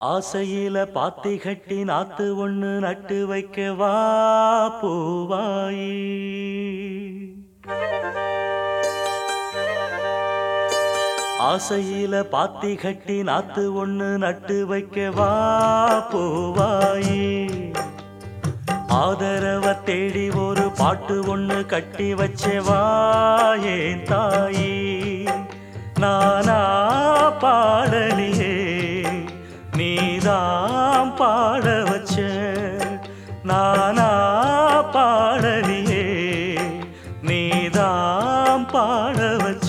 ஆசையில பாத்தி கட்டி நாத்து ஒண்ணு நட்டு வைக்க வா பூவாயி ஆசையில பாத்தி கட்டி நாத்து ஒண்ணு நட்டு வைக்க வா பூவாயி ஆதரவ தேடி ஒரு பாட்டு ஒண்ணு கட்டி வச்சே வா ஏன் தாயி நானா பாடலியே நீதான் பாட வச்ச நானா பாடலியே நீதான் பாட வச்ச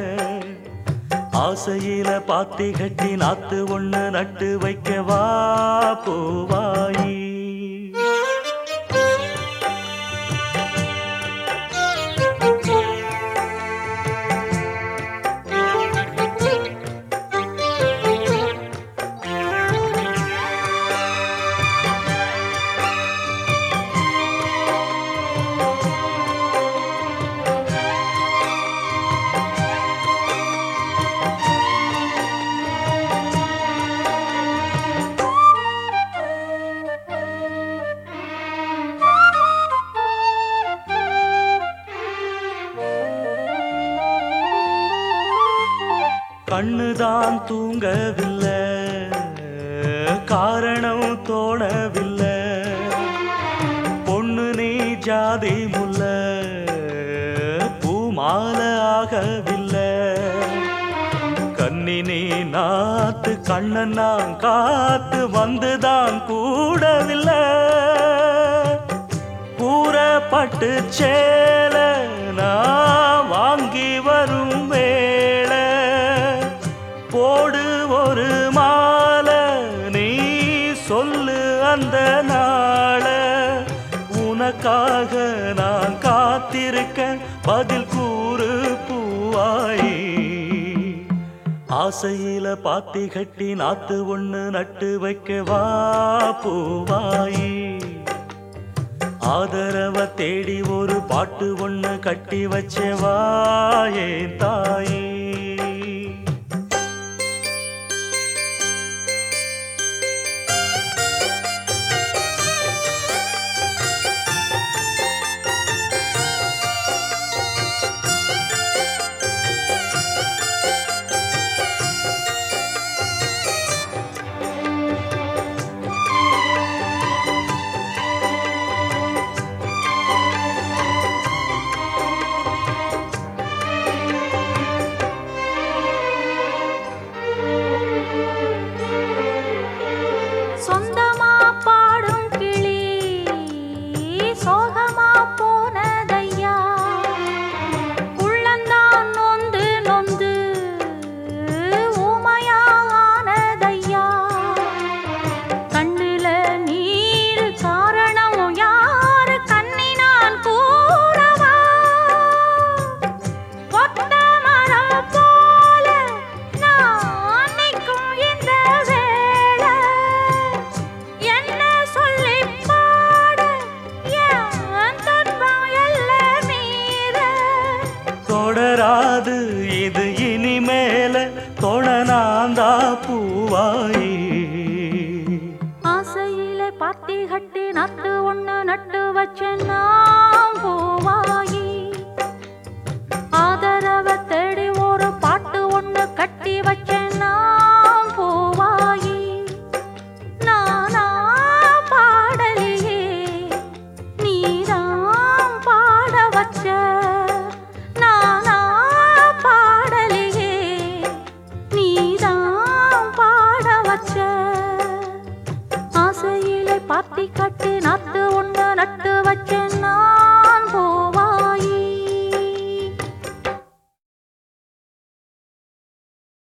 ஆசையில பாத்தி கட்டி நாத்து ஒண்ணு நட்டு வைக்க வா பூவாயி கண்ணுதான் தூங்கவில்லை காரணம் தோணவில்லை பொண்ணு நீ ஜாதி முல்ல பூமால ஆகவில்லை கண்ணினி நாத்து கண்ணன் நான் காத்து வந்துதான் கூடவில்லை கூறப்பட்டு சேல நான் வாங்கி வரும் வேளை போடு ஒரு மாலை நீ சொல்லு அந்த நாள உனக்காக நான் காத்திருக்க பதில் கூறு பூவாயி ஆசையில பாத்தி கட்டி நாத்து ஒண்ணு நட்டு வைக்க வா பூவாயி ஆதரவ தேடி ஒரு பாட்டு ஒண்ணு கட்டி வச்சே வா ஏன் தாயி சொந்தமா பாடும் கிளி சோகமா போனதையா உள்ளந்தான் நொந்து நொந்து ஊமையானதையா கண்ணுல நீர் காரணம் யாரு கண்ணி நான் கூறவா ஒத்த மரம் போல நான் நிற்கும் இந்த வேளை என்ன சொல்லி பாட என் துன்பம் எல்லை மீற தொடராது இது இனிமேல தொடனாந்தா பூவாயி ஆசையில பாத்தி கட்டி நட்டு ஒண்ணு நட்டு வச்சேன்னா